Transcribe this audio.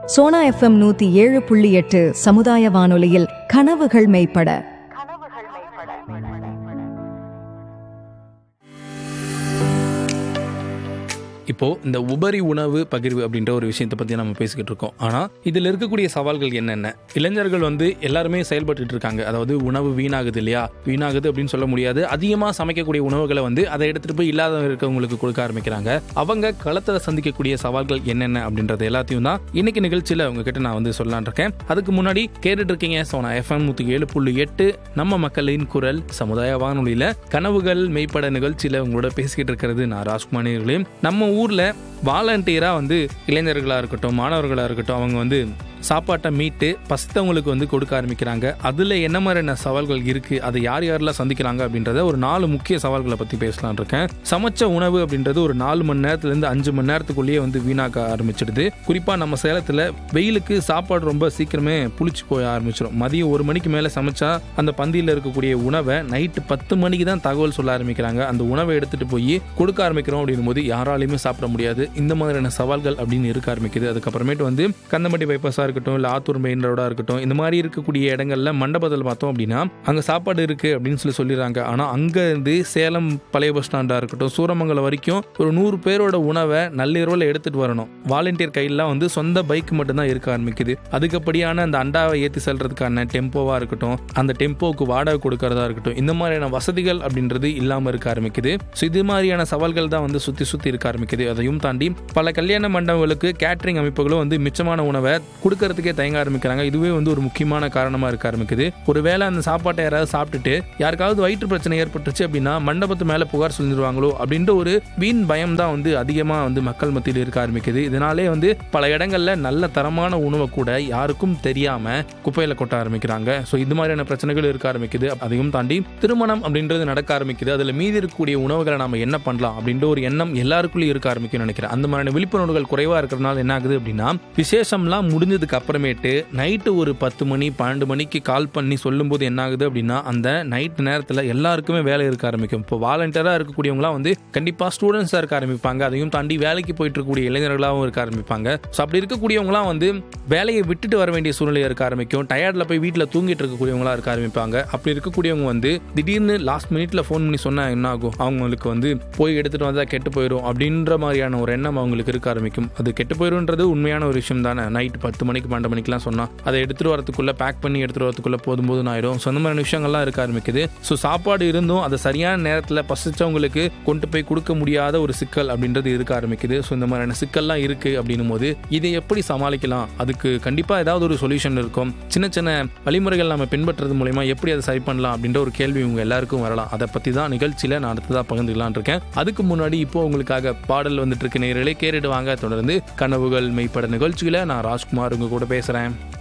Sona FM நூத்தி ஏழு புள்ளி எட்டு சமுதாய வானொலியில் கனவுகள் மெய்ப்பட இப்போ இந்த உபரி உணவு பகிர்வு அப்படின்ற ஒரு விஷயத்தை பத்தி நம்ம பேசிக்கிட்டு இருக்கோம் ஆனா இதுல இருக்கக்கூடிய சவால்கள் என்னென்ன இளைஞர்கள் வந்து எல்லாருமே செயல்பட்டு இருக்காங்க அதாவது உணவு வீணாகுது இல்லையா வீணாகுது அப்படின்னு சொல்ல முடியாது அதிகமா சமைக்கக்கூடிய உணவுகளை வந்து அதை எடுத்துட்டு போய் இல்லாத இருக்கவங்களுக்கு கொடுக்க ஆரம்பிக்கிறாங்க அவங்க களத்துல சந்திக்கக்கூடிய சவால்கள் என்னென்ன அப்படின்றது எல்லாத்தையும் தான் இன்னைக்கு நிகழ்ச்சியில உங்ககிட்ட நான் வந்து சொல்லலான் இருக்கேன் அதுக்கு முன்னாடி கேட்டுட்டு இருக்கீங்க சோனா எஃப்எம் நூத்தி ஏழு புள்ளி எட்டு நம்ம மக்களின் குரல் சமுதாய வானொலியில கனவுகள் மெய்ப்பட நிகழ்ச்சியில உங்களோட பேசிக்கிட்டு இருக்கிறது நான் ராஜ்குமாரிகளே நம்ம ஊர்ல வாலண்டியரா வந்து இளைஞர்களா இருக்கட்டும் மாணவர்களா இருக்கட்டும் அவங்க வந்து சாப்பாட்டை மீட்டு பசித்தவங்களுக்கு வந்து கொடுக்க ஆரம்பிக்கிறாங்க அதில் என்ன மாதிரியான சவால்கள் இருக்குது அதை யார் யாரெல்லாம் சந்திக்கிறாங்க அப்படின்றத ஒரு நாலு முக்கிய சவால்களை பற்றி பேசலாம்னு இருக்கேன் சமைச்ச உணவு அப்படின்றது ஒரு நாலு மணி நேரத்துலேருந்து அஞ்சு மணி நேரத்துக்குள்ளேயே வந்து வீணாக்க ஆரம்பிச்சிடுது குறிப்பாக நம்ம சேலத்தில் வெயிலுக்கு சாப்பாடு ரொம்ப சீக்கிரமே புளிச்சு போய் ஆரம்பிச்சிடும் மதியம் ஒரு மணிக்கு மேலே சமைச்சா அந்த பந்தியில் இருக்கக்கூடிய உணவை நைட்டு பத்து மணிக்கு தான் தகவல் சொல்ல ஆரம்பிக்கிறாங்க அந்த உணவை எடுத்துகிட்டு போய் கொடுக்க ஆரம்பிக்கிறோம் அப்படின்னும் போது யாராலையுமே சாப்பிட முடியாது இந்த மாதிரியான சவால்கள் அப்படின்னு இருக்க ஆரம்பிக்குது அதுக்கப்புறமேட்டு வந்து கந்தமட்டி பைபாஸாக இருக்கட்டும் இல்லை ஆத்தூர் மெயின் ரோடாக இருக்கட்டும் இந்த மாதிரி இருக்கக்கூடிய இடங்கள்ல மண்டபத்தில் பார்த்தோம் அப்படின்னா அங்கே சாப்பாடு இருக்குது அப்படின்னு சொல்லி சொல்லிடுறாங்க ஆனால் அங்கேருந்து சேலம் பழைய பஸ் ஸ்டாண்டாக இருக்கட்டும் சூரமங்கலம் வரைக்கும் ஒரு நூறு பேரோட உணவை நள்ளிரவில் எடுத்துகிட்டு வரணும் வாலண்டியர் கையிலாம் வந்து சொந்த பைக் மட்டும்தான் இருக்க ஆரம்பிக்குது அதுக்கப்படியான அந்த அண்டாவை ஏற்றி செல்றதுக்கான டெம்போவாக இருக்கட்டும் அந்த டெம்போவுக்கு வாடகை கொடுக்கறதா இருக்கட்டும் இந்த மாதிரியான வசதிகள் அப்படின்றது இல்லாமல் இருக்க ஆரம்பிக்குது ஸோ இது மாதிரியான சவால்கள் தான் வந்து சுற்றி சுற்றி இருக்க ஆரம்பிக்குது அதையும் தாண்டி பல கல்யாண மண்டபங்களுக்கு கேட்டரிங் அமைப்புகளும் வந்து மிச்சமான உணவை கொடுக்கறதுக்கே தயங்க ஆரம்பிக்கிறாங்க இதுவே வந்து ஒரு முக்கியமான காரணமாக இருக்க ஆரம்பிக்குது ஒருவேளை அந்த சாப்பாட்டை யாராவது சாப்பிட்டுட்டு யாருக்காவது வயிற்று பிரச்சனை ஏற்பட்டுச்சு அப்படின்னா மண்டபத்து மேலே புகார் சொல்லிடுவாங்களோ அப்படின்ற ஒரு வீண் பயம் தான் வந்து அதிகமாக வந்து மக்கள் மத்தியில் இருக்க ஆரம்பிக்குது இதனாலே வந்து பல இடங்கள்ல நல்ல தரமான உணவை கூட யாருக்கும் தெரியாம குப்பையில கொட்ட ஆரம்பிக்கிறாங்க ஸோ இது மாதிரியான பிரச்சனைகள் இருக்க ஆரம்பிக்குது அதையும் தாண்டி திருமணம் அப்படின்றது நடக்க ஆரம்பிக்குது அதுல மீதி இருக்கக்கூடிய உணவுகளை நாம என்ன பண்ணலாம் அப்படின்ற ஒரு எண்ணம் எல்லாருக்குள்ளேயும் இருக்க ஆரம்பிக்கும் நினைக்கிறேன் அந்த மாதிரியான விழிப்புணர்வுகள் குறைவா இருக்கிறதுனால என்ன ஆகுது அப்படின்னா விசேஷம்லாம் முடிஞ்சதுக்கு அப்புறமேட்டு நைட்டு ஒரு பத்து மணி பன்னெண்டு மணிக்கு கால் பண்ணி சொல்லும்போது என்ன ஆகுது அப்படின்னா அந்த நைட் நேரத்தில் எல்லாருக்குமே வேலை இருக்க ஆரம்பிக்கும் இப்போ வாலண்டியராக இருக்கக்கூடியவங்களாம் வந்து கண்டிப்பாக ஸ்டூடெண்ட்ஸாக இருக்க ஆரம்பிப்பாங்க அதையும் தாண்டி வேலைக்கு போயிட்டு இருக்கக்கூடிய இளைஞர்களாகவும் இருக்க ஆரம்பிப்பாங்க ஸோ அப்படி இருக்கக்கூடியவங்களாம் வந்து வேலையை விட்டுட்டு வர வேண்டிய சூழ்நிலை இருக்க ஆரம்பிக்கும் டயர்டில் போய் வீட்டில் தூங்கிட்டு இருக்கக்கூடியவங்களா இருக்க ஆரம்பிப்பாங்க அப்படி இருக்கக்கூடியவங்க வந்து திடீர்னு லாஸ்ட் மினிட்ல ஃபோன் பண்ணி சொன்னா என்ன ஆகும் அவங்களுக்கு வந்து போய் எடுத்துட்டு வந்தா கெட்டு போயிடும் அப்படின்ற மாதிரியான ஒரு எண்ணம் அவங்களுக்கு இருக்க ஆரம்பிக்கும் அது கெட்டு போயிடும்ன்றது உண்மையான ஒரு விஷயம் தானே நைட் பத்து மணிக்கு பன்னெண்டு மணிக்கெல்லாம் சொன்னா அதை எடுத்துட்டு வரதுக்குள்ள பேக் பண்ணி எடுத்துட்டு வரதுக்குள்ள போதும் போதும் ஆயிடும் ஸோ அந்த மாதிரியான விஷயங்கள்லாம் இருக்க ஆரம்பிக்குது ஸோ சாப்பாடு இருந்தும் அதை சரியான நேரத்தில் பசிச்சவங்களுக்கு கொண்டு போய் கொடுக்க முடியாத ஒரு சிக்கல் அப்படின்றது இருக்க ஆரம்பிக்குது ஸோ இந்த மாதிரியான சிக்கல்லாம் இருக்கு அப்படின்னும் போது இதை எப்படி சமாளிக்கலாம் அதுக்கு கண்டிப்பாக ஏதாவது ஒரு சொல்யூஷன் இருக்கும் சின்ன சின்ன வழிமுறைகள் நம்ம பின்பற்றுறது மூலயமா எப்படி அதை சரி பண்ணலாம் அப்படின்ற ஒரு கேள்வி உங்க எல்லாருக்கும் வரலாம் அதை பற்றி தான் நிகழ்ச்சியில் நான் அடுத்ததாக பகிர்ந்துக்கலாம்னு இருக்கேன் அதுக்கு முன்னாடி இப்போ உங்களுக்காக பாடல் வந்துட்டு இருக்கு நேரலே கேட்டுட்டு வாங்க தொடர்ந்து கனவுகள் மெய்ப்பட நிகழ்ச்சியில் நான் ராஜ்குமார் உங்க கூட பேசுகிறேன்